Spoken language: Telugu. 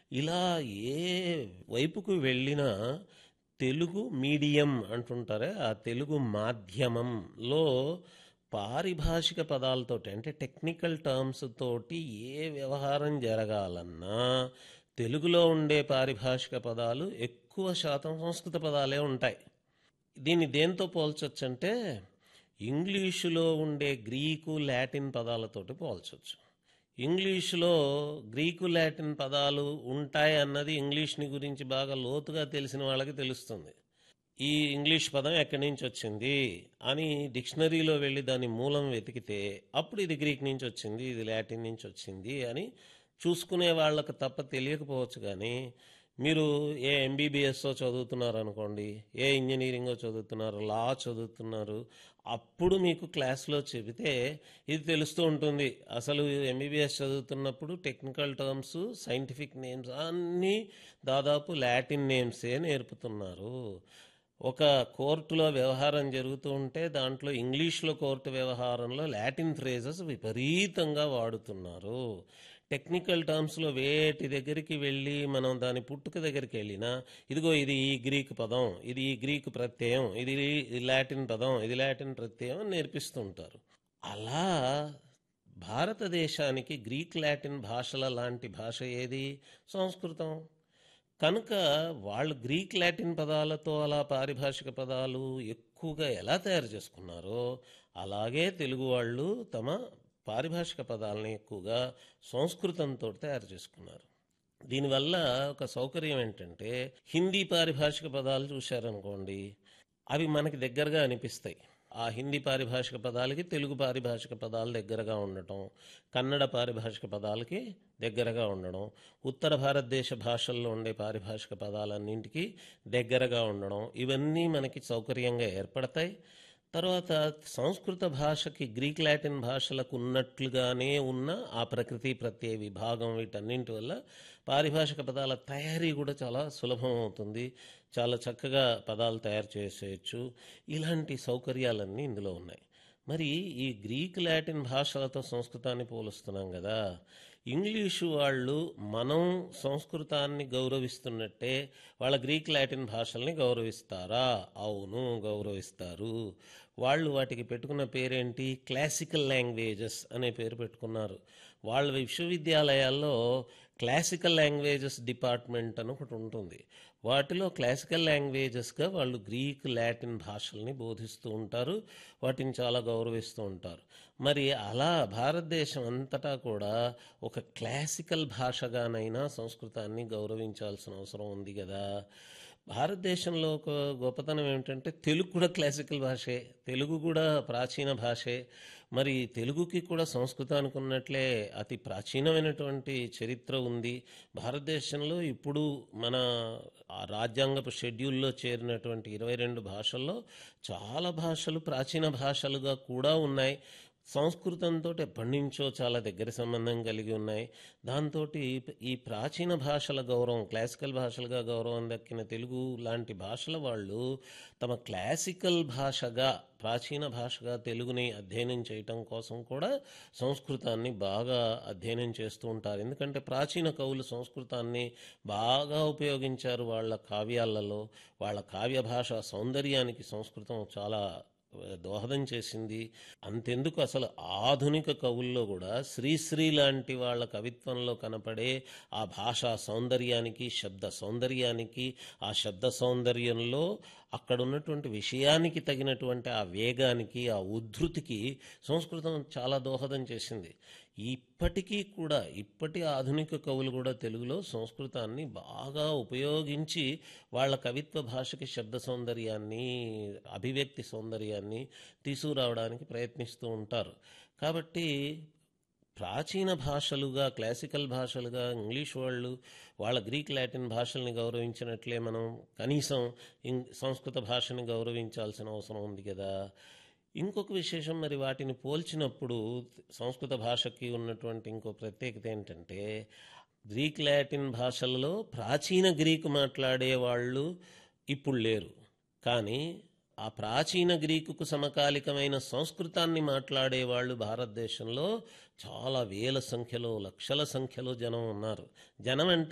ఇలా ఏ వైపుకు వెళ్ళినా తెలుగు మీడియం అంటుంటారే ఆ తెలుగు మాధ్యమంలో పారిభాషిక పదాలతోటి అంటే టెక్నికల్ టర్మ్స్ తోటి ఏ వ్యవహారం జరగాలన్నా తెలుగులో ఉండే పారిభాషిక పదాలు ఎక్కువ శాతం సంస్కృత పదాలే ఉంటాయి దీన్ని దేంతో పోల్చొచ్చంటే ఇంగ్లీషులో ఉండే గ్రీకు లాటిన్ పదాలతోటి పోల్చొచ్చు ఇంగ్లీషులో గ్రీకు లాటిన్ పదాలు ఉంటాయి అన్నది ఇంగ్లీష్ని గురించి బాగా లోతుగా తెలిసిన వాళ్ళకి తెలుస్తుంది ఈ ఇంగ్లీష్ పదం ఎక్కడి నుంచి వచ్చింది అని డిక్షనరీలో వెళ్ళి దాని మూలం వెతికితే అప్పుడు ఇది గ్రీక్ నుంచి వచ్చింది ఇది లాటిన్ నుంచి వచ్చింది అని చూసుకునే వాళ్ళకి తప్ప తెలియకపోవచ్చు కానీ మీరు ఏ ఎంబీబీఎస్ఓ చదువుతున్నారు అనుకోండి ఏ ఇంజనీరింగో చదువుతున్నారు లా చదువుతున్నారు అప్పుడు మీకు క్లాస్లో చెబితే ఇది తెలుస్తూ ఉంటుంది అసలు ఎంబీబీఎస్ చదువుతున్నప్పుడు టెక్నికల్ టర్మ్స్ సైంటిఫిక్ నేమ్స్ అన్నీ దాదాపు లాటిన్ నేమ్సే నేర్పుతున్నారు ఒక కోర్టులో వ్యవహారం జరుగుతూ ఉంటే దాంట్లో ఇంగ్లీష్లో కోర్టు వ్యవహారంలో లాటిన్ ఫ్రేజెస్ విపరీతంగా వాడుతున్నారు టెక్నికల్ టర్మ్స్లో వేటి దగ్గరికి వెళ్ళి మనం దాని పుట్టుక దగ్గరికి వెళ్ళినా ఇదిగో ఇది ఈ గ్రీక్ పదం ఇది ఈ గ్రీక్ ప్రత్యయం ఇది లాటిన్ పదం ఇది లాటిన్ ప్రత్యయం అని నేర్పిస్తుంటారు అలా భారతదేశానికి గ్రీక్ లాటిన్ భాషల లాంటి భాష ఏది సంస్కృతం కనుక వాళ్ళు గ్రీక్ లాటిన్ పదాలతో అలా పారిభాషిక పదాలు ఎక్కువగా ఎలా తయారు చేసుకున్నారో అలాగే తెలుగు వాళ్ళు తమ పారిభాషిక పదాలని ఎక్కువగా సంస్కృతంతో తయారు చేసుకున్నారు దీనివల్ల ఒక సౌకర్యం ఏంటంటే హిందీ పారిభాషిక పదాలు చూశారనుకోండి అవి మనకి దగ్గరగా అనిపిస్తాయి ఆ హిందీ పారిభాషిక పదాలకి తెలుగు పారిభాషిక పదాలు దగ్గరగా ఉండటం కన్నడ పారిభాషిక పదాలకి దగ్గరగా ఉండడం ఉత్తర భారతదేశ భాషల్లో ఉండే పారిభాషిక పదాలన్నింటికి దగ్గరగా ఉండడం ఇవన్నీ మనకి సౌకర్యంగా ఏర్పడతాయి తర్వాత సంస్కృత భాషకి గ్రీక్ లాటిన్ భాషలకు ఉన్నట్లుగానే ఉన్న ఆ ప్రకృతి ప్రత్యయ విభాగం వీటన్నింటి వల్ల పారిభాషిక పదాల తయారీ కూడా చాలా సులభం అవుతుంది చాలా చక్కగా పదాలు తయారు చేసేయచ్చు ఇలాంటి సౌకర్యాలన్నీ ఇందులో ఉన్నాయి మరి ఈ గ్రీక్ లాటిన్ భాషలతో సంస్కృతాన్ని పోలుస్తున్నాం కదా ఇంగ్లీషు వాళ్ళు మనం సంస్కృతాన్ని గౌరవిస్తున్నట్టే వాళ్ళ గ్రీక్ లాటిన్ భాషల్ని గౌరవిస్తారా అవును గౌరవిస్తారు వాళ్ళు వాటికి పెట్టుకున్న పేరేంటి క్లాసికల్ లాంగ్వేజెస్ అనే పేరు పెట్టుకున్నారు వాళ్ళ విశ్వవిద్యాలయాల్లో క్లాసికల్ లాంగ్వేజెస్ డిపార్ట్మెంట్ అని ఒకటి ఉంటుంది వాటిలో క్లాసికల్ లాంగ్వేజెస్గా వాళ్ళు గ్రీక్ లాటిన్ భాషల్ని బోధిస్తూ ఉంటారు వాటిని చాలా గౌరవిస్తూ ఉంటారు మరి అలా భారతదేశం అంతటా కూడా ఒక క్లాసికల్ భాషగానైనా సంస్కృతాన్ని గౌరవించాల్సిన అవసరం ఉంది కదా భారతదేశంలో ఒక గొప్పతనం ఏమిటంటే తెలుగు కూడా క్లాసికల్ భాషే తెలుగు కూడా ప్రాచీన భాషే మరి తెలుగుకి కూడా సంస్కృతానికి ఉన్నట్లే అతి ప్రాచీనమైనటువంటి చరిత్ర ఉంది భారతదేశంలో ఇప్పుడు మన ఆ రాజ్యాంగపు షెడ్యూల్లో చేరినటువంటి ఇరవై రెండు భాషల్లో చాలా భాషలు ప్రాచీన భాషలుగా కూడా ఉన్నాయి సంస్కృతంతో ఎప్పటి నుంచో చాలా దగ్గర సంబంధం కలిగి ఉన్నాయి దాంతో ఈ ప్రాచీన భాషల గౌరవం క్లాసికల్ భాషలుగా గౌరవం దక్కిన తెలుగు లాంటి భాషల వాళ్ళు తమ క్లాసికల్ భాషగా ప్రాచీన భాషగా తెలుగుని అధ్యయనం చేయటం కోసం కూడా సంస్కృతాన్ని బాగా అధ్యయనం చేస్తూ ఉంటారు ఎందుకంటే ప్రాచీన కవులు సంస్కృతాన్ని బాగా ఉపయోగించారు వాళ్ళ కావ్యాలలో వాళ్ళ కావ్య భాష సౌందర్యానికి సంస్కృతం చాలా దోహదం చేసింది అంతెందుకు అసలు ఆధునిక కవుల్లో కూడా శ్రీశ్రీ లాంటి వాళ్ళ కవిత్వంలో కనపడే ఆ భాషా సౌందర్యానికి శబ్ద సౌందర్యానికి ఆ శబ్ద సౌందర్యంలో అక్కడ ఉన్నటువంటి విషయానికి తగినటువంటి ఆ వేగానికి ఆ ఉద్ధృతికి సంస్కృతం చాలా దోహదం చేసింది ఇప్పటికీ కూడా ఇప్పటి ఆధునిక కవులు కూడా తెలుగులో సంస్కృతాన్ని బాగా ఉపయోగించి వాళ్ళ కవిత్వ భాషకి శబ్ద సౌందర్యాన్ని అభివ్యక్తి సౌందర్యాన్ని తీసుకురావడానికి ప్రయత్నిస్తూ ఉంటారు కాబట్టి ప్రాచీన భాషలుగా క్లాసికల్ భాషలుగా ఇంగ్లీష్ వాళ్ళు వాళ్ళ గ్రీక్ లాటిన్ భాషల్ని గౌరవించినట్లే మనం కనీసం సంస్కృత భాషని గౌరవించాల్సిన అవసరం ఉంది కదా ఇంకొక విశేషం మరి వాటిని పోల్చినప్పుడు సంస్కృత భాషకి ఉన్నటువంటి ఇంకో ప్రత్యేకత ఏంటంటే గ్రీక్ లాటిన్ భాషలలో ప్రాచీన గ్రీకు మాట్లాడే వాళ్ళు ఇప్పుడు లేరు కానీ ఆ ప్రాచీన గ్రీకుకు సమకాలికమైన సంస్కృతాన్ని మాట్లాడే వాళ్ళు భారతదేశంలో చాలా వేల సంఖ్యలో లక్షల సంఖ్యలో జనం ఉన్నారు జనం అంటే